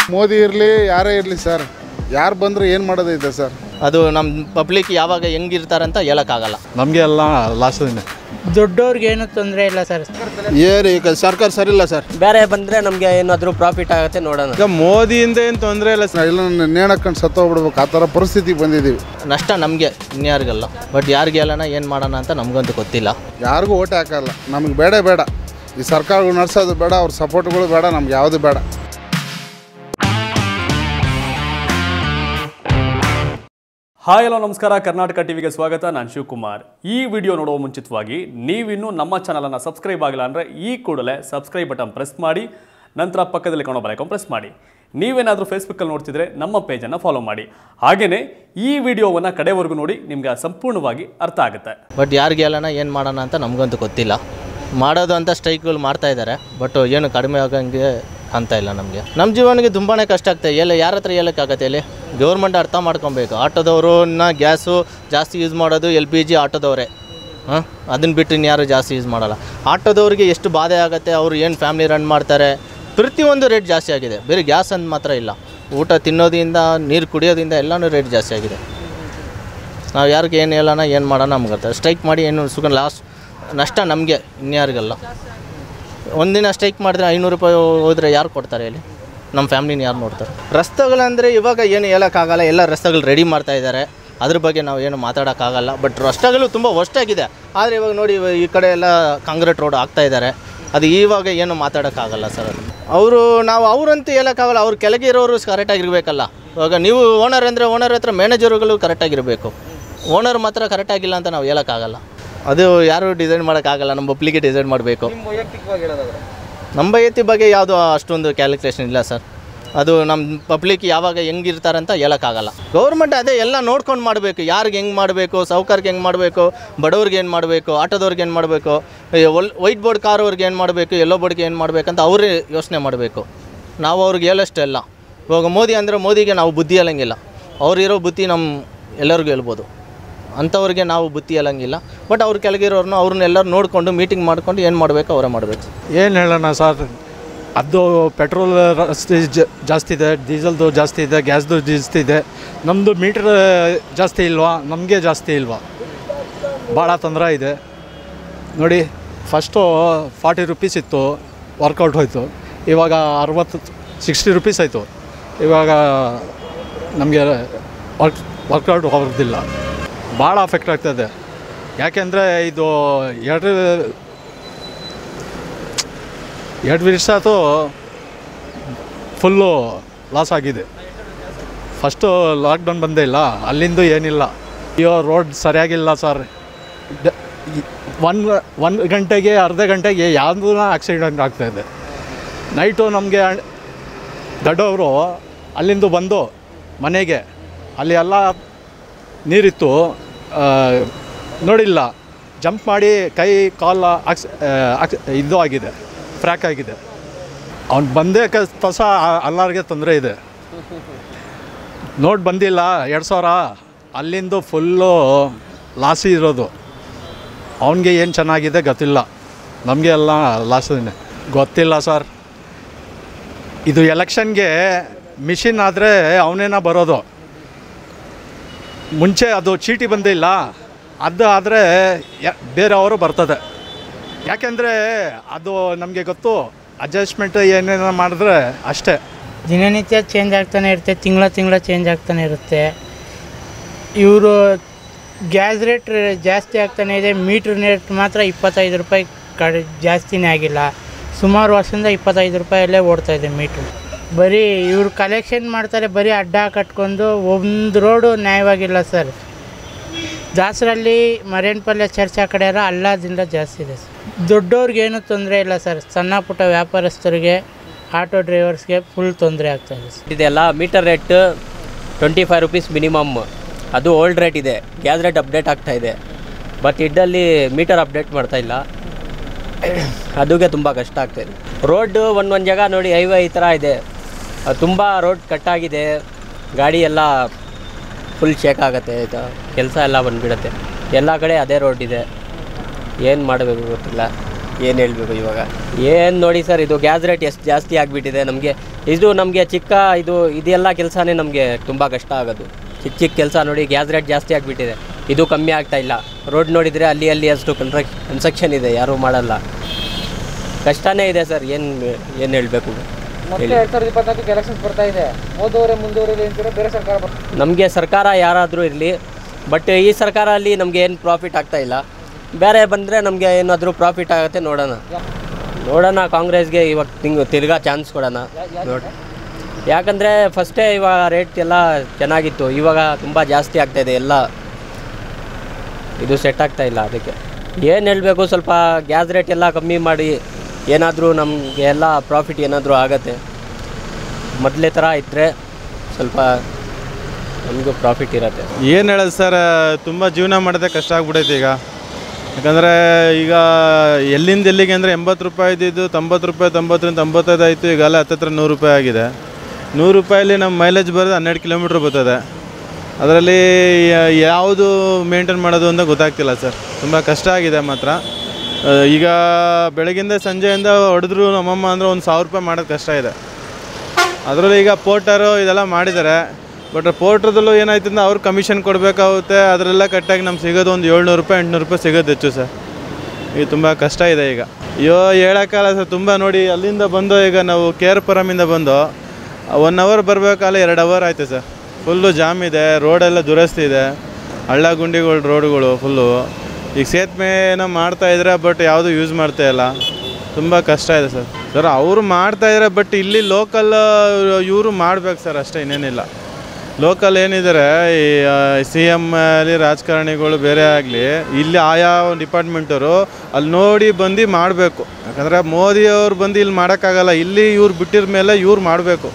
ಮೋದಿ ಇರಲಿ ಯಾರೇ ಇರಲಿ ಸರ್ ಯಾರು ಬಂದರೂ ಏನು ಮಾಡೋದೈತೆ ಸರ್ ಅದು ನಮ್ಮ ಪಬ್ಲಿಕ್ ಯಾವಾಗ ಹೆಂಗಿರ್ತಾರಂತ ಹೇಳೋಕ್ಕಾಗಲ್ಲ ನಮಗೆ ಎಲ್ಲ ಲಾಸನೇ ದೊಡ್ಡವ್ರಿಗೆ ಏನೂ ತೊಂದರೆ ಇಲ್ಲ ಸರ್ ಏನು ಈಗ ಸರ್ಕಾರ ಸರಿ ಇಲ್ಲ ಸರ್ ಬೇರೆ ಬಂದರೆ ನಮಗೆ ಏನಾದರೂ ಪ್ರಾಫಿಟ್ ಆಗುತ್ತೆ ನೋಡೋಣ ಈಗ ಮೋದಿಯಿಂದ ಏನು ತೊಂದರೆ ಇಲ್ಲ ಸರ್ ಎಲ್ಲ ನೇಣಕ್ಕಂಡು ಸತ್ತೋಗ್ಬಿಡ್ಬೇಕು ಆ ಥರ ಪರಿಸ್ಥಿತಿಗೆ ಬಂದಿದ್ದೀವಿ ನಷ್ಟ ನಮಗೆ ಇನ್ಯಾರಿಗಲ್ಲ ಬಟ್ ಯಾರಿಗೆ ಹೇಳೋಣ ಏನು ಮಾಡೋಣ ಅಂತ ನಮಗಂತೂ ಗೊತ್ತಿಲ್ಲ ಯಾರಿಗೂ ಓಟ್ ಹಾಕಲ್ಲ ನಮಗೆ ಬೇಡ ಬೇಡ ಈ ಸರ್ಕಾರಗಳು ನಡೆಸೋದು ಬೇಡ ಅವ್ರ ಸಪೋರ್ಟ್ಗಳು ಬೇಡ ನಮ್ಗೆ ಯಾವುದು ಬೇಡ ಹಾಯ್ ಹಲೋ ನಮಸ್ಕಾರ ಕರ್ನಾಟಕ ಟಿವಿಗೆ ಸ್ವಾಗತ ನಾನು ಶಿವಕುಮಾರ್ ಈ ವಿಡಿಯೋ ನೋಡುವ ಮುಂಚಿತವಾಗಿ ನೀವಿನ್ನೂ ನಮ್ಮ ಚಾನಲನ್ನು ಸಬ್ಸ್ಕ್ರೈಬ್ ಆಗಿಲ್ಲ ಅಂದರೆ ಈ ಕೂಡಲೇ ಸಬ್ಸ್ಕ್ರೈಬ್ ಬಟನ್ ಪ್ರೆಸ್ ಮಾಡಿ ನಂತರ ಪಕ್ಕದಲ್ಲಿ ಕಾಣೋ ಬಲೈಕನ್ ಪ್ರೆಸ್ ಮಾಡಿ ನೀವೇನಾದರೂ ಫೇಸ್ಬುಕ್ಕಲ್ಲಿ ನೋಡ್ತಿದ್ರೆ ನಮ್ಮ ಪೇಜನ್ನು ಫಾಲೋ ಮಾಡಿ ಹಾಗೆಯೇ ಈ ವಿಡಿಯೋವನ್ನು ಕಡೆವರೆಗೂ ನೋಡಿ ನಿಮ್ಗೆ ಸಂಪೂರ್ಣವಾಗಿ ಅರ್ಥ ಆಗುತ್ತೆ ಬಟ್ ಯಾರಿಗೆ ಹೇಳೋಣ ಏನು ಮಾಡೋಣ ಅಂತ ನಮಗಂತೂ ಗೊತ್ತಿಲ್ಲ ಮಾಡೋದು ಅಂತ ಸ್ಟ್ರೈಕ್ಗಳು ಮಾಡ್ತಾ ಇದ್ದಾರೆ ಬಟ್ ಏನು ಕಡಿಮೆ ಆಗಂಗೆ ಕಾಣ್ತಾ ಇಲ್ಲ ನಮಗೆ ನಮ್ಮ ಜೀವನಕ್ಕೆ ತುಂಬಾ ಕಷ್ಟ ಆಗ್ತದೆ ಎಲ್ಲ ಯಾರ ಹತ್ರ ಹೇಳೋಕ್ಕಾಗತ್ತೆ ಇಲ್ಲಿ ಗೌರ್ಮೆಂಟ್ ಅರ್ಥ ಮಾಡ್ಕೊಬೇಕು ಆಟೋದವ್ರನ್ನ ಗ್ಯಾಸು ಜಾಸ್ತಿ ಯೂಸ್ ಮಾಡೋದು ಎಲ್ ಪಿ ಜಿ ಆಟೋದವರೇ ಹಾಂ ಅದನ್ನು ಬಿಟ್ಟು ಇನ್ಯಾರು ಜಾಸ್ತಿ ಯೂಸ್ ಮಾಡಲ್ಲ ಆಟೋದವ್ರಿಗೆ ಎಷ್ಟು ಬಾಧೆ ಆಗುತ್ತೆ ಅವರು ಏನು ಫ್ಯಾಮಿಲಿ ರನ್ ಮಾಡ್ತಾರೆ ಪ್ರತಿಯೊಂದು ರೇಟ್ ಜಾಸ್ತಿ ಆಗಿದೆ ಬೇರೆ ಗ್ಯಾಸ್ ಅಂತ ಮಾತ್ರ ಇಲ್ಲ ಊಟ ತಿನ್ನೋದ್ರಿಂದ ನೀರು ಕುಡಿಯೋದ್ರಿಂದ ಎಲ್ಲನೂ ರೇಟ್ ಜಾಸ್ತಿ ಆಗಿದೆ ನಾವು ಯಾರಿಗೆ ಏನು ಹೇಳೋಣ ಏನು ಮಾಡೋಣ ನಮ್ಗೆ ಗೊತ್ತ ಸ್ಟ್ರೈಕ್ ಮಾಡಿ ಏನು ಸುಖ ಲಾಸ್ಟ್ ನಷ್ಟ ನಮಗೆ ಇನ್ಯಾರಿಗಲ್ಲ ಒಂದಿನ ಸ್ಟ್ರೈಕ್ ಮಾಡಿದ್ರೆ ಐನೂರು ರೂಪಾಯಿ ಹೋದರೆ ಯಾರು ಕೊಡ್ತಾರೆ ಇಲ್ಲಿ ನಮ್ಮ ಫ್ಯಾಮ್ಲಿನ ಯಾರು ನೋಡ್ತಾರೆ ರಸ್ತೆಗಳಂದರೆ ಇವಾಗ ಏನು ಹೇಳೋಕ್ಕಾಗಲ್ಲ ಎಲ್ಲ ರಸ್ತೆಗಳು ರೆಡಿ ಮಾಡ್ತಾ ಇದ್ದಾರೆ ಅದ್ರ ಬಗ್ಗೆ ನಾವು ಏನು ಮಾತಾಡೋಕ್ಕಾಗಲ್ಲ ಬಟ್ ರಸ್ತೆಗಳು ತುಂಬ ಆಗಿದೆ ಆದರೆ ಇವಾಗ ನೋಡಿ ಇವ- ಈ ಕಡೆ ಎಲ್ಲ ಕಾಂಕ್ರೀಟ್ ರೋಡ್ ಆಗ್ತಾ ಇದ್ದಾರೆ ಅದು ಇವಾಗ ಏನು ಮಾತಾಡೋಕ್ಕಾಗಲ್ಲ ಸರ್ ಅದು ಅವರು ನಾವು ಅವರಂತೂ ಹೇಳೋಕ್ಕಾಗಲ್ಲ ಅವ್ರು ಕೆಳಗೆ ಇರೋರು ಕರೆಕ್ಟಾಗಿರ್ಬೇಕಲ್ಲ ಇವಾಗ ನೀವು ಓನರ್ ಅಂದರೆ ಓನರ್ ಹತ್ರ ಮ್ಯಾನೇಜರ್ಗಳು ಕರೆಕ್ಟಾಗಿರಬೇಕು ಓನರ್ ಮಾತ್ರ ಕರೆಕ್ಟಾಗಿಲ್ಲ ಅಂತ ನಾವು ಹೇಳೋಕ್ಕಾಗಲ್ಲ ಅದು ಯಾರು ಡಿಸೈನ್ ಮಾಡೋಕ್ಕಾಗಲ್ಲ ನಮ್ಮ ಒಬ್ಲಿಗೆ ಡಿಸೈನ್ ಮಾಡಬೇಕು ನಮ್ಮ ವೈಯಕ್ತಿಕ ಬಗ್ಗೆ ಯಾವುದು ಅಷ್ಟೊಂದು ಕ್ಯಾಲ್ಕುಲೇಷನ್ ಇಲ್ಲ ಸರ್ ಅದು ನಮ್ಮ ಪಬ್ಲಿಕ್ ಯಾವಾಗ ಹೆಂಗಿರ್ತಾರಂತ ಹೇಳೋಕ್ಕಾಗಲ್ಲ ಗೌರ್ಮೆಂಟ್ ಅದೇ ಎಲ್ಲ ನೋಡ್ಕೊಂಡು ಮಾಡಬೇಕು ಯಾರಿಗೆ ಹೆಂಗೆ ಮಾಡಬೇಕು ಸಾವುಕಾರ್ಗೆ ಹೆಂಗೆ ಮಾಡಬೇಕು ಬಡವ್ರಿಗೆ ಏನು ಮಾಡಬೇಕು ಆಟೋದವ್ರಿಗೆ ಏನು ಮಾಡಬೇಕು ವೈಟ್ ಬೋರ್ಡ್ ಕಾರ್ ಅವ್ರಿಗೆ ಏನು ಮಾಡಬೇಕು ಎಲ್ಲೋ ಬೋರ್ಡ್ಗೆ ಏನು ಮಾಡಬೇಕಂತ ಅವರೇ ಯೋಚನೆ ಮಾಡಬೇಕು ನಾವು ಅವ್ರಿಗೆ ಹೇಳೋಷ್ಟೆಲ್ಲ ಇವಾಗ ಮೋದಿ ಅಂದರೆ ಮೋದಿಗೆ ನಾವು ಬುದ್ಧಿ ಹೇಳಂಗಿಲ್ಲ ಅವ್ರಿರೋ ಬುದ್ಧಿ ನಮ್ಮ ಎಲ್ಲರಿಗೂ ಹೇಳ್ಬೋದು ಅಂಥವ್ರಿಗೆ ನಾವು ಬುದ್ಧಿ ಹೇಳಂಗಿಲ್ಲ ಬಟ್ ಅವ್ರ ಕೆಳಗಿರೋರ್ನು ಅವ್ರನ್ನೆಲ್ಲರೂ ನೋಡಿಕೊಂಡು ಮೀಟಿಂಗ್ ಮಾಡ್ಕೊಂಡು ಏನು ಮಾಡಬೇಕು ಅವರೇ ಮಾಡಬೇಕು ಏನು ಹೇಳೋಣ ಸರ್ ಅದು ಪೆಟ್ರೋಲ್ ರಸ್ತೆ ಜ- ಜಾಸ್ತಿ ಇದೆ ಡೀಸೆಲ್ದು ಜಾಸ್ತಿ ಇದೆ ಗ್ಯಾಸ್ದು ಜಾಸ್ತಿ ಇದೆ ನಮ್ಮದು ಮೀಟ್ರ್ ಜಾಸ್ತಿ ಇಲ್ವಾ ನಮಗೆ ಜಾಸ್ತಿ ಇಲ್ವಾ ಭಾಳ ತೊಂದರೆ ಇದೆ ನೋಡಿ ಫಸ್ಟು ಫಾರ್ಟಿ ರುಪೀಸ್ ಇತ್ತು ವರ್ಕೌಟ್ ಹೋಯಿತು ಇವಾಗ ಅರವತ್ತು ಸಿಕ್ಸ್ಟಿ ರುಪೀಸ್ ಆಯಿತು ಇವಾಗ ನಮಗೆ ವರ್ಕ್ ವರ್ಕೌಟ್ ಹೋಗೋದಿಲ್ಲ ಭಾಳ ಅಫೆಕ್ಟ್ ಆಗ್ತದೆ ಯಾಕೆಂದರೆ ಇದು ಎರಡು ಎರಡು ವರ್ಷ ಆಯ್ತು ಫುಲ್ಲು ಲಾಸ್ ಆಗಿದೆ ಫಸ್ಟು ಲಾಕ್ಡೌನ್ ಬಂದೇ ಇಲ್ಲ ಅಲ್ಲಿಂದ ಏನಿಲ್ಲ ಅಯ್ಯೋ ರೋಡ್ ಸರಿಯಾಗಿಲ್ಲ ಸರ್ ಒನ್ ಒಂದು ಗಂಟೆಗೆ ಅರ್ಧ ಗಂಟೆಗೆ ಯಾವುದೂ ಆಕ್ಸಿಡೆಂಟ್ ಆಗ್ತಾಯಿದೆ ನೈಟು ನಮಗೆ ದೊಡ್ಡವರು ಅಲ್ಲಿಂದ ಬಂದು ಮನೆಗೆ ಅಲ್ಲಿ ಎಲ್ಲ ನೀರಿತ್ತು ಆ, ನೋಡಿಲ್ಲ ಜಂಪ್ ಮಾಡಿ ಕೈ ಕಾಲ ಆಕ್ಸ್ ಆಕ್ಸ್ ಇದು ಆಗಿದೆ ಫ್ರ್ಯಾಕ್ ಆಗಿದೆ ಅವ್ನು ಬಂದೇ ಕ ತಸ ಎಲ್ಲರಿಗೆ ತೊಂದರೆ ಇದೆ ನೋಟ್ ಬಂದಿಲ್ಲ ಎರಡು ಸಾವಿರ ಅಲ್ಲಿಂದ ಫುಲ್ಲು ಲಾಸಿ ಇರೋದು ಅವನಿಗೆ ಏನು ಚೆನ್ನಾಗಿದೆ ಗೊತ್ತಿಲ್ಲ ನಮಗೆ ಎಲ್ಲ ಲಾಸನೇ ಗೊತ್ತಿಲ್ಲ ಸರ್ ಇದು ಎಲೆಕ್ಷನ್ಗೆ ಮಿಷಿನ್ ಆದರೆ ಅವನೇನ ಬರೋದು ಮುಂಚೆ ಅದು ಚೀಟಿ ಬಂದಿಲ್ಲ ಅದು ಆದರೆ ಬೇರೆಯವರು ಬರ್ತದೆ ಯಾಕೆಂದರೆ ಅದು ನಮಗೆ ಗೊತ್ತು ಅಡ್ಜಸ್ಟ್ಮೆಂಟ್ ಏನೇನೋ ಮಾಡಿದ್ರೆ ಅಷ್ಟೇ ದಿನನಿತ್ಯ ಚೇಂಜ್ ಆಗ್ತಾನೆ ಇರುತ್ತೆ ತಿಂಗಳ ತಿಂಗಳ ಚೇಂಜ್ ಆಗ್ತಾನೆ ಇರುತ್ತೆ ಇವರು ಗ್ಯಾಸ್ ರೇಟ್ ಜಾಸ್ತಿ ಆಗ್ತಾನೆ ಇದೆ ಮೀಟ್ರ್ ರೇಟ್ ಮಾತ್ರ ಇಪ್ಪತ್ತೈದು ರೂಪಾಯಿ ಕಡೆ ಜಾಸ್ತಿನೇ ಆಗಿಲ್ಲ ಸುಮಾರು ವರ್ಷದಿಂದ ಇಪ್ಪತ್ತೈದು ರೂಪಾಯಲ್ಲೇ ಓಡ್ತಾ ಇದೆ ಮೀಟ್ರ್ ಬರೀ ಇವರು ಕಲೆಕ್ಷನ್ ಮಾಡ್ತಾರೆ ಬರೀ ಅಡ್ಡ ಕಟ್ಕೊಂಡು ಒಂದು ರೋಡು ನ್ಯಾಯವಾಗಿಲ್ಲ ಸರ್ ದಾಸರಲ್ಲಿ ಮರೇನ್ಪಲ್ಯ ಚರ್ಚ್ ಆ ಕಡೆ ಎಲ್ಲ ಅಲ್ಲಾದಿಂದ ಜಾಸ್ತಿ ಇದೆ ಸರ್ ದೊಡ್ಡವ್ರಿಗೆ ಏನೂ ತೊಂದರೆ ಇಲ್ಲ ಸರ್ ಸಣ್ಣ ಪುಟ್ಟ ವ್ಯಾಪಾರಸ್ಥರಿಗೆ ಆಟೋ ಡ್ರೈವರ್ಸ್ಗೆ ಫುಲ್ ತೊಂದರೆ ಆಗ್ತಾ ಇದೆ ಸರ್ ಇದೆಲ್ಲ meter rate twenty five rupees minimum ಅದು ಓಲ್ಡ್ ರೇಟ್ ಇದೆ ಗ್ಯಾಸ್ ರೇಟ್ ಅಪ್ಡೇಟ್ ಆಗ್ತಾ ಇದೆ ಬಟ್ ಇಡ್ಡಲ್ಲಿ ಮೀಟರ್ ಅಪ್ಡೇಟ್ ಮಾಡ್ತಾ ಇಲ್ಲ ಅದಕ್ಕೆ ತುಂಬ ಕಷ್ಟ ಆಗ್ತಾಯಿದೆ ರೋಡ್ ಒಂದೊಂದು ಜಾಗ ನೋಡಿ ಹೈವೇ ಈ ಥರ ಇದೆ ತುಂಬ ರೋಡ್ ಕಟ್ಟಾಗಿದೆ ಗಾಡಿ ಎಲ್ಲ ಫುಲ್ ಶೇಕ್ ಆಗುತ್ತೆ ಇದು ಕೆಲಸ ಎಲ್ಲ ಬಂದುಬಿಡುತ್ತೆ ಎಲ್ಲ ಕಡೆ ಅದೇ ರೋಡ್ ಇದೆ ಏನು ಮಾಡಬೇಕು ಗೊತ್ತಿಲ್ಲ ಏನು ಹೇಳಬೇಕು ಇವಾಗ ಏನು ನೋಡಿ ಸರ್ ಇದು ಗ್ಯಾಸ್ ರೇಟ್ ಎಷ್ಟು ಜಾಸ್ತಿ ಆಗಿಬಿಟ್ಟಿದೆ ನಮಗೆ ಇದು ನಮಗೆ ಚಿಕ್ಕ ಇದು ಇದೆಲ್ಲ ಕೆಲಸನೇ ನಮಗೆ ತುಂಬ ಕಷ್ಟ ಆಗೋದು ಚಿಕ್ಕ ಚಿಕ್ಕ ಕೆಲಸ ನೋಡಿ ಗ್ಯಾಸ್ ರೇಟ್ ಜಾಸ್ತಿ ಆಗಿಬಿಟ್ಟಿದೆ ಇದು ಕಮ್ಮಿ ಆಗ್ತಾ ಇಲ್ಲ ರೋಡ್ ನೋಡಿದರೆ ಅಲ್ಲಿ ಅಲ್ಲಿ ಅಷ್ಟು ಕನ್ಸ್ಟ್ರಕ್ ಕನ್ಸ್ಟ್ರಕ್ಷನ್ ಇದೆ ಯಾರೂ ಮಾಡಲ್ಲ ಕಷ್ಟನೇ ಇದೆ ಸರ್ ಏನು ಏನು ಹೇಳಬೇಕು ಮತ್ತೆ ಎರಡ್ ಸಾವಿರದ ಇಪ್ಪತ್ನಾಲ್ಕಕ್ಕೆ ಎಲೆಕ್ಷನ್ಸ್ ಬರ್ತಾ ಇದೆ ಮೋದಿ ಅವರೇ ಮುಂದುವರಿಲಿ ಅಂತೀರಾ ಬೇರೆ ಸರ್ಕಾರ ಬರ್ತಾ ನಮಗೆ ಸರ್ಕಾರ ಯಾರಾದರೂ ಇರಲಿ ಬಟ್ ಈ ಸರ್ಕಾರ ಅಲ್ಲಿ ನಮಗೆ ಏನು ಪ್ರಾಫಿಟ್ ಆಗ್ತಾ ಇಲ್ಲ ಬೇರೆ ಬಂದರೆ ನಮಗೆ ಏನಾದರೂ ಪ್ರಾಫಿಟ್ ಆಗುತ್ತೆ ನೋಡೋಣ ನೋಡೋಣ ಕಾಂಗ್ರೆಸ್ಗೆ ಇವಾಗ ತಿಂಗ್ ತಿರ್ಗಾ ಚಾನ್ಸ್ ಕೊಡೋಣ ನೋಡಿ ಯಾಕಂದರೆ ಫಸ್ಟೇ ಇವಾಗ ರೇಟ್ ಎಲ್ಲ ಚೆನ್ನಾಗಿತ್ತು ಇವಾಗ ತುಂಬ ಜಾಸ್ತಿ ಆಗ್ತಾಯಿದೆ ಎಲ್ಲ ಇದು ಸೆಟ್ ಆಗ್ತಾ ಇಲ್ಲ ಅದಕ್ಕೆ ಏನು ಹೇಳಬೇಕು ಸ್ವಲ್ಪ ಗ್ಯಾಸ್ ರೇಟ್ ಎಲ್ಲ ಕಮ್ಮಿ ಮಾಡಿ ಏನಾದರೂ ನಮಗೆ ಎಲ್ಲ ಪ್ರಾಫಿಟ್ ಏನಾದರೂ ಆಗತ್ತೆ ಮೊದಲೇ ಥರ ಇದ್ದರೆ ಸ್ವಲ್ಪ ನಮಗೂ ಪ್ರಾಫಿಟ್ ಇರುತ್ತೆ ಏನು ಹೇಳೋದು ಸರ್ ತುಂಬ ಜೀವನ ಮಾಡೋದೇ ಕಷ್ಟ ಆಗ್ಬಿಟ್ಟೈತೆ ಈಗ ಯಾಕಂದರೆ ಈಗ ಎಲ್ಲಿಂದ ಎಲ್ಲಿಗೆ ಅಂದರೆ ಎಂಬತ್ತು ರೂಪಾಯಿ ಇದ್ದಿದ್ದು ತೊಂಬತ್ತು ರೂಪಾಯಿ ತೊಂಬತ್ತರಿಂದ ತೊಂಬತ್ತೈದು ಆಯಿತು ಈಗೆಲ್ಲ ಹತ್ತತ್ರ ನೂರು ರೂಪಾಯಿ ಆಗಿದೆ ನೂರು ರೂಪಾಯಲ್ಲಿ ನಮ್ಮ ಮೈಲೇಜ್ ಬರೋದು ಹನ್ನೆರಡು ಕಿಲೋಮೀಟ್ರ್ ಬರ್ತದೆ ಅದರಲ್ಲಿ ಯಾವುದು ಮೇಂಟೈನ್ ಮಾಡೋದು ಅಂತ ಗೊತ್ತಾಗ್ತಿಲ್ಲ ಸರ್ ತುಂಬ ಕಷ್ಟ ಆಗಿದೆ ಮಾತ್ರ ಆ, ಈಗ ಬೆಳಗಿಂದ ಸಂಜೆಯಿಂದ ಹೊಡೆದ್ರು ನಮ್ಮಮ್ಮ ಅಂದರೆ ಒಂದು ಸಾವಿರ ರೂಪಾಯಿ ಮಾಡೋದು ಕಷ್ಟ ಇದೆ ಅದರಲ್ಲೂ ಈಗ ಪೋರ್ಟರು ಇದೆಲ್ಲ ಮಾಡಿದ್ದಾರೆ ಬಟ್ ಪೋರ್ಟ್ರದಲ್ಲೂ ಏನಾಯ್ತು ಅಂದ್ರೆ ಅವ್ರು ಕಮಿಷನ್ ಕೊಡಬೇಕಾಗುತ್ತೆ ಅದರೆಲ್ಲ ಕಟ್ಟಾಗಿ ನಮ್ಗೆ ಸಿಗೋದು ಒಂದು ಏಳ್ನೂರು ರೂಪಾಯಿ ಎಂಟುನೂರು ರೂಪಾಯಿ ಸಿಗೋದು ಹೆಚ್ಚು ಸರ್ ಈಗ ತುಂಬ ಕಷ್ಟ ಇದೆ ಈಗ ಅಯ್ಯೋ ಹೇಳೋಕ್ಕಲ್ಲ ಸರ್ ತುಂಬ ನೋಡಿ ಅಲ್ಲಿಂದ ಬಂದು ಈಗ ನಾವು ಕೆ ಆರ್ ಪುರಮಿಂದ ಬಂದು ಒನ್ ಅವರ್ ಬರಬೇಕಾದ್ರೆ ಎರಡು ಅವರ್ ಆಯಿತು ಸರ್ ಫುಲ್ಲು ಜಾಮ್ ಇದೆ ರೋಡೆಲ್ಲ ದುರಸ್ತಿ ಇದೆ ಹಳ್ಳ ಗುಂಡಿಗಳು ರೋಡ್ಗಳು ಫುಲ್ಲು ಈಗ ಸೇತುವೆನ ಮಾಡ್ತಾ ಇದ್ರೆ ಬಟ್ ಯಾವುದು ಯೂಸ್ ಮಾಡ್ತಾ ಇಲ್ಲ ತುಂಬ ಕಷ್ಟ ಇದೆ ಸರ್ ಸರ್ ಅವರು ಮಾಡ್ತಾ ಇದ್ದಾರೆ ಬಟ್ ಇಲ್ಲಿ ಲೋಕಲ್ ಇವರು ಮಾಡ್ಬೇಕು ಸರ್ ಅಷ್ಟೇ ಇನ್ನೇನಿಲ್ಲ ಲೋಕಲ್ ಏನಿದ್ದಾರೆ ಈ ಸಿ ಎಮ್ ಅಲ್ಲಿ ರಾಜಕಾರಣಿಗಳು ಬೇರೆ ಆಗಲಿ ಇಲ್ಲಿ ಆಯಾ ಡಿಪಾರ್ಟ್ಮೆಂಟವರು ಅಲ್ಲಿ ನೋಡಿ ಬಂದು ಮಾಡಬೇಕು ಯಾಕಂದರೆ ಮೋದಿಯವ್ರು ಬಂದು ಇಲ್ಲಿ ಮಾಡೋಕ್ಕಾಗಲ್ಲ ಇಲ್ಲಿ ಇವ್ರು ಬಿಟ್ಟಿರ ಮೇಲೆ ಇವ್ರು ಮಾಡಬೇಕು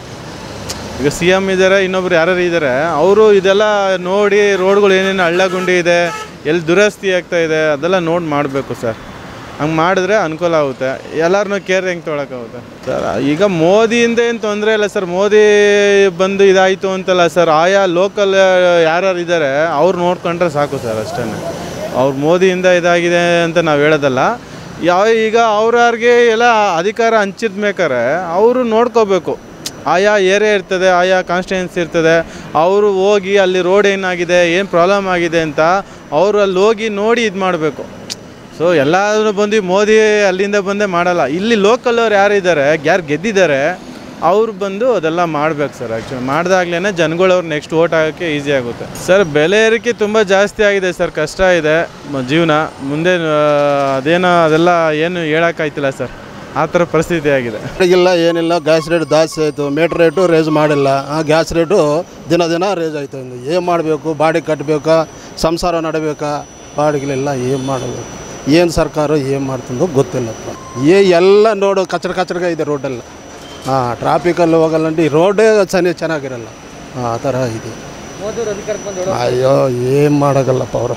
ಈಗ ಸಿ ಎಮ್ ಇದ್ದಾರೆ ಇನ್ನೊಬ್ರು ಯಾರ್ಯಾರು ಇದ್ದಾರೆ ಅವರು ಇದೆಲ್ಲ ನೋಡಿ ರೋಡ್ಗಳು ಏನೇನು ಹಳ್ಳ ಗುಂಡಿ ಇದೆ ಎಲ್ಲಿ ದುರಸ್ತಿ ಆಗ್ತಾ ಇದೆ ಅದೆಲ್ಲ ನೋಡಿ ಮಾಡಬೇಕು ಸರ್ ಹಂಗೆ ಮಾಡಿದ್ರೆ ಅನುಕೂಲ ಆಗುತ್ತೆ ಎಲ್ಲರನ್ನೂ ಕೇರ್ ಹೆಂಗೆ ತೊಗೊಳಕ್ಕಾಗುತ್ತೆ ಸರ್ ಈಗ ಮೋದಿಯಿಂದ ಏನು ತೊಂದರೆ ಇಲ್ಲ ಸರ್ ಮೋದಿ ಬಂದು ಇದಾಯಿತು ಅಂತಲ್ಲ ಸರ್ ಆಯಾ ಲೋಕಲ್ ಯಾರ್ಯಾರು ಇದ್ದಾರೆ ಅವ್ರು ನೋಡ್ಕೊಂಡ್ರೆ ಸಾಕು ಸರ್ ಅಷ್ಟೇ ಅವ್ರು ಮೋದಿಯಿಂದ ಇದಾಗಿದೆ ಅಂತ ನಾವು ಹೇಳೋದಲ್ಲ ಯಾವ ಈಗ ಅವ್ರವ್ರಿಗೆ ಎಲ್ಲ ಅಧಿಕಾರ ಹಂಚಿದ ಬೇಕಾರೆ ಅವರು ನೋಡ್ಕೋಬೇಕು ಆಯಾ ಏರಿಯಾ ಇರ್ತದೆ ಆಯಾ ಕಾನ್ಸ್ಟಿಟ್ಯೂನ್ಸಿ ಇರ್ತದೆ ಅವರು ಹೋಗಿ ಅಲ್ಲಿ ರೋಡ್ ಏನಾಗಿದೆ ಏನು ಪ್ರಾಬ್ಲಮ್ ಆಗಿದೆ ಅಂತ ಅವರು ಅಲ್ಲಿ ಹೋಗಿ ನೋಡಿ ಇದು ಮಾಡಬೇಕು ಸೊ ಎಲ್ಲರೂ ಬಂದು ಮೋದಿ ಅಲ್ಲಿಂದ ಬಂದೇ ಮಾಡಲ್ಲ ಇಲ್ಲಿ ಲೋಕಲ್ ಅವ್ರು ಯಾರಿದ್ದಾರೆ ಯಾರು ಗೆದ್ದಿದ್ದಾರೆ ಅವ್ರು ಬಂದು ಅದೆಲ್ಲ ಮಾಡ್ಬೇಕು ಸರ್ ಆ್ಯಕ್ಚುಲಿ ಮಾಡಿದಾಗ್ಲೇ ಜನಗಳವ್ರು ನೆಕ್ಸ್ಟ್ ಓಟ್ ಆಗೋಕ್ಕೆ ಈಸಿ ಆಗುತ್ತೆ ಸರ್ ಬೆಲೆ ಏರಿಕೆ ತುಂಬ ಜಾಸ್ತಿ ಆಗಿದೆ ಸರ್ ಕಷ್ಟ ಇದೆ ಮ- ಜೀವನ ಮುಂದೆ ಆ, ಅದೇನೋ ಅದೆಲ್ಲ ಏನು ಹೇಳೋಕ್ಕಾಯ್ತಿಲ್ಲ ಸರ್ ಆ ಥರ ಪರಿಸ್ಥಿತಿ ಆಗಿದೆ ಇಲ್ಲ ಏನಿಲ್ಲ ಗ್ಯಾಸ್ ರೇಟ್ ಜಾಸ್ತಿ ಆಯಿತು ಮೀಟ್ರ್ ರೇಟು ರೇಸ್ ಮಾಡಿಲ್ಲ ಆ ಗ್ಯಾಸ್ ರೇಟು ದಿನ ದಿನ ರೇಸ್ ಆಯ್ತು ಏನು ಮಾಡಬೇಕು ಬಾಡಿಗೆ ಕಟ್ಟಬೇಕಾ ಸಂಸಾರ ನಡಬೇಕಾ ಬಾಡಿಗೆಲೆಲ್ಲ ಏನು ಮಾಡಬೇಕು ಏನು ಸರ್ಕಾರ ಏನು ಮಾಡ್ತಂದು ಗೊತ್ತಿಲ್ಲಪ್ಪ ಏ ಎಲ್ಲ ನೋಡು ಕಚಡ ಕಚಡಗ ಇದೆ ರೋಡೆಲ್ಲ ಹಾಂ ಟ್ರಾಫಿಕಲ್ಲಿ ಹೋಗಲ್ಲಂಡಿ ರೋಡೇ ಸನಿ ಚೆನ್ನಾಗಿರಲ್ಲ ಆ ಥರ ಇದೆ ಮೋದಿ ಅವರು ಅಧಿಕಾರಕ್ಕೆ ಬಂದು ಹೇಳೋ ಅಯ್ಯೋ ಏನು ಮಾಡೋಕ್ಕಲ್ಲಪ್ಪ ಅವರು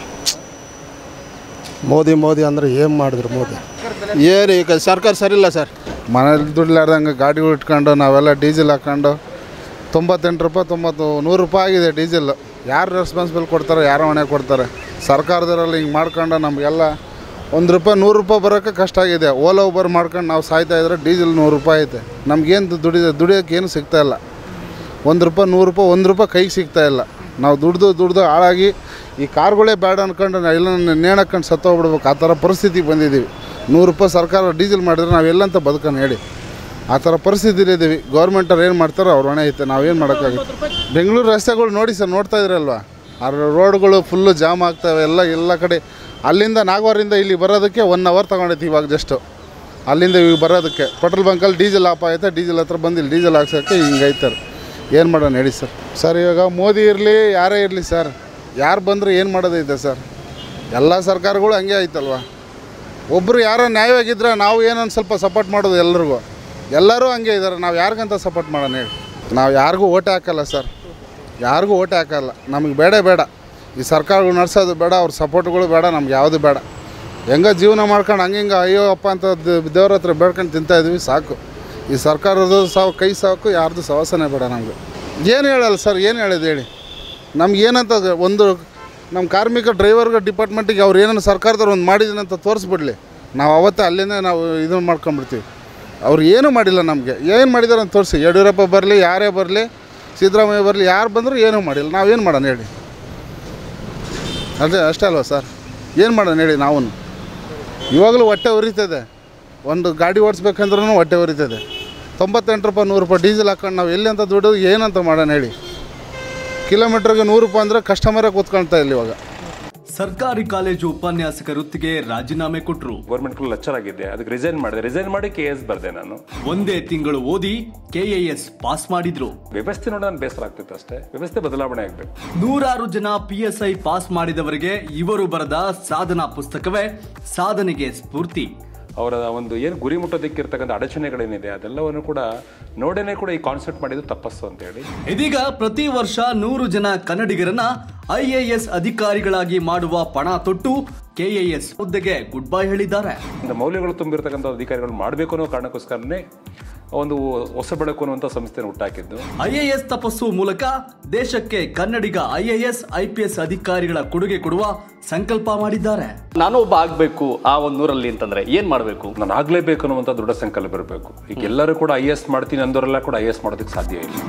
ಮೋದಿ ಮೋದಿ ಅಂದರೆ ಏನು ಮಾಡಿದ್ರು ಮೋದಿ ಏನು ಈಗ ಸರ್ಕಾರ ಸರಿಯಿಲ್ಲ ಸರ್ ಮನೇಲಿ ದುಡ್ಲಾರ್ದಂಗೆ ಗಾಡಿಗಳು ಇಟ್ಕೊಂಡು ನಾವೆಲ್ಲ ಡೀಸೆಲ್ ಹಾಕ್ಕೊಂಡು ತೊಂಬತ್ತೆಂಟು ರೂಪಾಯಿ ತೊಂಬತ್ತು ನೂರು ರೂಪಾಯಿ ಆಗಿದೆ ಡೀಸೆಲ್ ಯಾರು ರೆಸ್ಪಾನ್ಸಿಬಲ್ ಕೊಡ್ತಾರೆ ಯಾರೋ ಹೊಣೆ ಕೊಡ್ತಾರೆ ಸರ್ಕಾರದವರಲ್ಲಿ ಹಿಂಗೆ ಮಾಡ್ಕೊಂಡು ನಮಗೆಲ್ಲ ಒಂದು ರೂಪಾಯಿ ನೂರು ರೂಪಾಯಿ ಬರೋಕ್ಕೆ ಕಷ್ಟ ಆಗಿದೆ ಓಲಾ ಉಬರ್ ಮಾಡ್ಕೊಂಡು ನಾವು ಸಾಯ್ತಾ ಇದ್ರೆ ಡೀಸೆಲ್ ನೂರು ರೂಪಾಯಿ ಐತೆ ನಮ್ಗೇನು ದುಡಿ ದುಡಿಯೋಕೆ ಏನು ಸಿಗ್ತಾ ಇಲ್ಲ ಒಂದು ರೂಪಾಯಿ ನೂರು ರೂಪಾಯಿ ಒಂದು ರೂಪಾಯಿ ಕೈಗೆ ಸಿಗ್ತಾ ಇಲ್ಲ ನಾವು ದುಡ್ದು ದುಡ್ದು ಹಾಳಾಗಿ ಈ ಕಾರ್ಗಳೇ ಬೇಡ ಅನ್ಕೊಂಡು ನಾವು ಎಲ್ಲ ನೇಣಕ್ಕೊಂಡು ಸತ್ತೋಗ್ಬಿಡ್ಬೇಕು ಆ ಥರ ಪರಿಸ್ಥಿತಿಗೆ ಬಂದಿದ್ದೀವಿ ನೂರು ರೂಪಾಯಿ ಸರ್ಕಾರ ಡೀಸೆಲ್ ಮಾಡಿದ್ರೆ ನಾವೆಲ್ಲಂತ ಬದುಕನ್ನು ಹೇಳಿ ಆ ಥರ ಪರಿಸ್ಥಿತಿಲಿ ಇದ್ದೀವಿ ಗೌರ್ಮೆಂಟವ್ರು ಏನು ಮಾಡ್ತಾರೋ ಅವ್ರ ಹೊಣೆ ಐತೆ ನಾವೇನು ಮಾಡೋಕ್ಕಾಗುತ್ತೆ ಬೆಂಗಳೂರು ರಸ್ತೆಗಳು ನೋಡಿ ಸರ್ ನೋಡ್ತಾ ಇದ್ರಲ್ವಾ ಆ ರೋಡ್ಗಳು ಫುಲ್ಲು ಜಾಮ್ ಆಗ್ತವೆ ಎಲ್ಲ ಎಲ್ಲ ಕಡೆ ಅಲ್ಲಿಂದ ನಾಗವಾರಿಂದ ಇಲ್ಲಿ ಬರೋದಕ್ಕೆ ಒನ್ ಅವರ್ ತೊಗೊಂಡೈತಿ ಇವಾಗ ಜಸ್ಟು ಅಲ್ಲಿಂದ ಇವಾಗ ಬರೋದಕ್ಕೆ ಪೆಟ್ರೋಲ್ ಬಂಕಲ್ಲಿ ಡೀಸೆಲ್ ಆಫ್ ಆಯ್ತಾ ಡೀಸೆಲ್ ಹತ್ರ ಬಂದಿಲ್ಲ ಡೀಸೆಲ್ ಹಾಕ್ಸೋಕ್ಕೆ ಹಿಂಗೆ ಐತಾರೆ ಏನು ಮಾಡೋಣ ಹೇಳಿ ಸರ್ ಸರ್ ಇವಾಗ ಮೋದಿ ಇರಲಿ ಯಾರೇ ಇರಲಿ ಸರ್ ಯಾರು ಬಂದರೂ ಏನು ಮಾಡೋದೈತೆ ಸರ್ ಎಲ್ಲ ಸರ್ಕಾರಗಳು ಹಂಗೆ ಆಯ್ತಲ್ವ ಒಬ್ಬರು ಯಾರೋ ನ್ಯಾಯವಾಗಿದ್ದರೆ ನಾವು ಏನೊಂದು ಸ್ವಲ್ಪ ಸಪೋರ್ಟ್ ಮಾಡೋದು ಎಲ್ರಿಗೂ ಎಲ್ಲರೂ ಹಂಗೆ ಇದ್ದಾರೆ ನಾವು ಯಾರಿಗಂತ ಸಪೋರ್ಟ್ ಮಾಡೋಣ ಹೇಳಿ ನಾವು ಯಾರಿಗೂ ಓಟೆ ಹಾಕಲ್ಲ ಸರ್ ಯಾರಿಗೂ ಓಟೆ ಹಾಕಲ್ಲ ನಮಗೆ ಬೇಡ ಬೇಡ ಈ ಸರ್ಕಾರಗಳು ನಡೆಸೋದು ಬೇಡ ಅವ್ರ ಸಪೋರ್ಟ್ಗಳು ಬೇಡ ನಮ್ಗೆ ಯಾವುದು ಬೇಡ ಹೆಂಗೋ ಜೀವನ ಮಾಡ್ಕೊಂಡು ಹಂಗೆ ಹಿಂಗೆ ಅಯ್ಯೋ ಅಪ್ಪ ಅಂತ ದ- ದೇವ್ರ ಹತ್ರ ಬೇಡ್ಕೊಂಡು ತಿಂತಾ ಇದ್ವಿ ಸಾಕು ಈ ಸರ್ಕಾರದ ಸಾವು ಕೈ ಸಾಕು ಯಾರ್ದು ಸವಾಸನೆ ಬೇಡ ನಮಗೆ ಏನು ಹೇಳಲ್ಲ ಸರ್ ಏನು ಹೇಳಿದೆ ಹೇಳಿ ನಮ್ಗೆ ಏನಂತ ಒಂದು ನಮ್ಮ ಕಾರ್ಮಿಕ ಡ್ರೈವರ್ಗೆ ಡಿಪಾರ್ಟ್ಮೆಂಟಿಗೆ ಅವ್ರು ಏನೇನು ಸರ್ಕಾರದವ್ರು ಒಂದು ಮಾಡಿದ್ದೀನಿ ಅಂತ ತೋರಿಸ್ಬಿಡ್ಲಿ ನಾವು ಅವತ್ತೇ ಅಲ್ಲಿಂದ ನಾವು ಇದನ್ನು ಮಾಡ್ಕೊಂಬಿಡ್ತೀವಿ ಅವ್ರು ಏನೂ ಮಾಡಿಲ್ಲ ನಮಗೆ ಏನು ಮಾಡಿದಾರೆ ಅಂತ ತೋರಿಸಿ ಯಡಿಯೂರಪ್ಪ ಬರಲಿ ಯಾರೇ ಬರಲಿ ಸಿದ್ದರಾಮಯ್ಯ ಬರಲಿ ಯಾರು ಬಂದರೂ ಏನೂ ಮಾಡಿಲ್ಲ ನಾವೇನು ಮಾಡೋಣ ಹೇಳಿ ಅದೇ ಅಷ್ಟೇ ಅಲ್ವಾ ಸರ್ ಏನು ಮಾಡೋಣ ಹೇಳಿ ನಾವು ಇವಾಗಲೂ ಹೊಟ್ಟೆ ಉರಿತದೆ ಒಂದು ಗಾಡಿ ಓಡಿಸ್ಬೇಕಂದ್ರೂ ಹೊಟ್ಟೆ ಉರಿತದೆ ತೊಂಬತ್ತೆಂಟು ರೂಪಾಯಿ ನೂರು ರೂಪಾಯಿ ಡೀಸೆಲ್ ಹಾಕೊಂಡು ನಾವು ಎಲ್ಲಿ ಅಂತ ದುಡ್ಡು ಏನಂತ ಮಾಡೋಣ ಹೇಳಿ ಕಿಲೋಮೀಟ್ರಿಗೆ ನೂರು ರೂಪಾಯಿ ಅಂದರೆ ಕಸ್ಟಮರೇ ಕೂತ್ಕೊಳ್ತಾ ಇಲ್ಲ ಇವಾಗ ಸರ್ಕಾರಿ ಕಾಲೇಜು ಉಪನ್ಯಾಸಕ ವೃತ್ತಿಗೆ ರಾಜೀನಾಮೆ ಕೊಟ್ಟರು ಗೌರ್ಮೆಂಟ್ ಸ್ಕೂಲ್ ಲೆಕ್ಚರ್ ಆಗಿದ್ದೆ ಅದಕ್ಕೆ ರಿಸೈನ್ ಮಾಡಿದೆ ರಿಸೈನ್ ಮಾಡಿ ಕೆ ಎಸ್ ಬರ್ದೆ ನಾನು ಒಂದೇ ತಿಂಗಳು ಓದಿ ಕೆಎಎಸ್ ಪಾಸ್ ಮಾಡಿದ್ರು ವ್ಯವಸ್ಥೆ ನೋಡಿ ನಾನು ಬೇಸರ ಆಗ್ತಿತ್ತು ಅಷ್ಟೇ ವ್ಯವಸ್ಥೆ ಬದಲಾವಣೆ ಆಗಬೇಕು ನೂರಾರು ಜನ ಪಿ ಎಸ್ ಐ ಪಾಸ್ ಮಾಡಿದವರಿಗೆ ಇವರು ಬರೆದ ಸಾಧನಾ ಪುಸ್ತಕವೇ ಸಾಧನೆಗೆ ಸ್ಫೂರ್ತಿ ಅವರ ಒಂದು ಏನು ಗುರಿ ಮುಟ್ಟೋದಕ್ಕಿರ್ತಕ್ಕಂಥ ಅಡಚಣೆಗಳೇನಿದೆ ಅದೆಲ್ಲವನ್ನು ಕೂಡ ನೋಡೇನೆ ಕೂಡ ಈ ಕಾನ್ಸೆಪ್ಟ್ ಮಾಡಿದ್ದು ತಪ್ಪಸ್ಸು ಅಂತ ಹೇಳಿ ಇದೀಗ ಪ್ರತಿ ವರ್ಷ ನೂರು ಜನ ಕನ್ನಡಿಗರನ್ನ ಐಎಎಸ್ ಅಧಿಕಾರಿಗಳಾಗಿ ಮಾಡುವ ಪಣ ತೊಟ್ಟು ಕೆಎಎಸ್ ಹುದ್ದೆಗೆ ಗುಡ್ ಬೈ ಹೇಳಿದ್ದಾರೆ ಒಂದು ಮೌಲ್ಯಗಳು ತುಂಬಿರ್ತಕ್ಕಂಥ ಅಧಿಕಾರಿಗಳು ಮಾಡಬೇಕು ಅನ್ನೋ ಕಾರಣಕ್ಕೋಸ್ಕರನೇ ಒಂದು ಹೊಸ ಬೆಳಕು ಅನ್ನುವಂಥ ಸಂಸ್ಥೆಯನ್ನು ಹುಟ್ಟಾಕಿದ್ದು ಐಎಎಸ್ ತಪಸ್ಸು ಮೂಲಕ ದೇಶಕ್ಕೆ ಕನ್ನಡಿಗ ಐಎಎಸ್ ಐಪಿಎಸ್ ಅಧಿಕಾರಿಗಳ ಕೊಡುಗೆ ಕೊಡುವ ಸಂಕಲ್ಪ ಮಾಡಿದ್ದಾರೆ ನಾನು ಒಬ್ಬ ಆಗಬೇಕು ಆ ಒಂದು ನೂರಲ್ಲಿ ಅಂತಂದ್ರೆ ಏನ್ ಮಾಡಬೇಕು ನಾನು ಆಗಲೇಬೇಕು ಅನ್ನುವಂಥ ದೃಢ ಸಂಕಲ್ಪ ಇರಬೇಕು ಈಗ ಎಲ್ಲರೂ ಕೂಡ ಐ ಎಸ್ ಮಾಡ್ತೀನಿ ಅಂದವರೆಲ್ಲ ಕೂಡ ಐ ಎಸ್ ಮಾಡೋದಕ್ಕೆ ಸಾಧ್ಯ ಇಲ್ಲ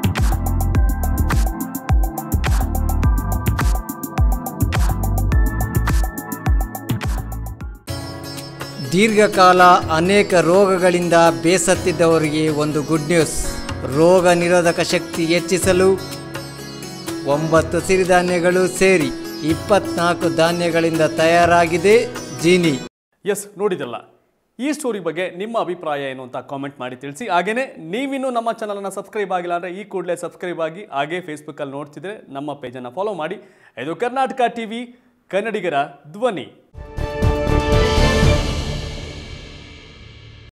ದೀರ್ಘಕಾಲ ಅನೇಕ ರೋಗಗಳಿಂದ ಬೇಸತ್ತಿದ್ದವರಿಗೆ ಒಂದು ಗುಡ್ ನ್ಯೂಸ್ ರೋಗ ನಿರೋಧಕ ಶಕ್ತಿ ಹೆಚ್ಚಿಸಲು ಒಂಬತ್ತು ಸಿರಿಧಾನ್ಯಗಳು ಸೇರಿ ಇಪ್ಪತ್ನಾಲ್ಕು ಧಾನ್ಯಗಳಿಂದ ತಯಾರಾಗಿದೆ ಜೀನಿ ಎಸ್ ನೋಡಿದಲ್ಲ ಈ ಸ್ಟೋರಿ ಬಗ್ಗೆ ನಿಮ್ಮ ಅಭಿಪ್ರಾಯ ಏನು ಅಂತ ಕಾಮೆಂಟ್ ಮಾಡಿ ತಿಳಿಸಿ ಹಾಗೇನೆ ನೀವಿನ್ನೂ ನಮ್ಮ ಚಾನಲನ್ನು ಸಬ್ಸ್ಕ್ರೈಬ್ ಆಗಿಲ್ಲ ಅಂದರೆ ಈ ಕೂಡಲೇ ಸಬ್ಸ್ಕ್ರೈಬ್ ಆಗಿ ಹಾಗೇ ಫೇಸ್ಬುಕ್ಕಲ್ಲಿ ನೋಡ್ತಿದ್ರೆ ನಮ್ಮ ಪೇಜನ್ನು ಫಾಲೋ ಮಾಡಿ ಇದು ಕರ್ನಾಟಕ ಟಿವಿ ಕನ್ನಡಿಗರ ಧ್ವನಿ